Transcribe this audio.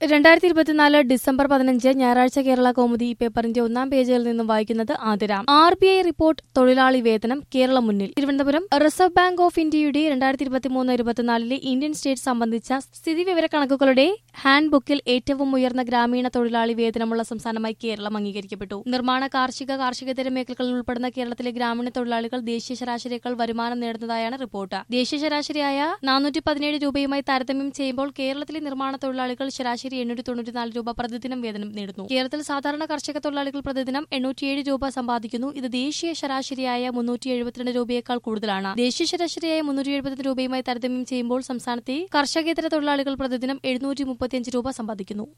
രണ്ടായിരത്തി ഇരുപത്തിനാല് ഡിസംബർ പതിനഞ്ച് ഞായറാഴ്ച കേരള കൗമുദി ഈ പേപ്പറിന്റെ ഒന്നാം പേജിൽ നിന്നും വായിക്കുന്നത് ആതിരാം ആർ ബി ഐ റിപ്പോർട്ട് തൊഴിലാളി വേതനം കേരളം മുന്നിൽ തിരുവനന്തപുരം റിസർവ് ബാങ്ക് ഓഫ് ഇന്ത്യയുടെ രണ്ടായിരത്തി ഇരുപത്തിമൂന്ന് ഇരുപത്തിനാലിലെ ഇന്ത്യൻ സ്റ്റേറ്റ് സംബന്ധിച്ച സ്ഥിതിവിവര കണക്കുകളുടെ ഹാൻഡ് ബുക്കിൽ ഏറ്റവും ഉയർന്ന ഗ്രാമീണ തൊഴിലാളി വേതനമുള്ള സംസ്ഥാനമായി കേരളം അംഗീകരിക്കപ്പെട്ടു നിർമ്മാണ കാർഷിക കാർഷികേതര മേഖലകളിൽ ഉൾപ്പെടുന്ന കേരളത്തിലെ ഗ്രാമീണ തൊഴിലാളികൾ ദേശീയ ശരാശരിയേക്കാൾ വരുമാനം നേടുന്നതായാണ് റിപ്പോർട്ട് ദേശീയ ശരാശരിയായ നാനൂറ്റി പതിനേഴ് രൂപയുമായി താരതമ്യം ചെയ്യുമ്പോൾ കേരളത്തിലെ നിർമ്മാണ തൊഴിലാളികൾ ശരാശരി എണ്ണൂറ്റി തൊണ്ണൂറ്റിനാല് രൂപ പ്രതിദിനം വേതനം നേടുന്നു കേരളത്തിൽ സാധാരണ കർഷക തൊഴിലാളികൾ പ്രതിദിനം എണ്ണൂറ്റിയേഴ് രൂപ സമ്പാദിക്കുന്നു ഇത് ദേശീയ ശരാശരിയായ മുന്നൂറ്റി എഴുപത്തിരണ്ട് രൂപയേക്കാൾ കൂടുതലാണ് ദേശീയ ശരാശരിയായ മുന്നൂറ്റി എഴുപത്തി രൂപയുമായി താരതമ്യം ചെയ്യുമ്പോൾ സംസ്ഥാനത്തെ കർഷകേതര തൊഴിലാളികൾ പ്രതിദിനം എഴുന്നൂറ്റി മുപ്പത്തിയഞ്ച് രൂപ സമ്പാദിക്കുന്നു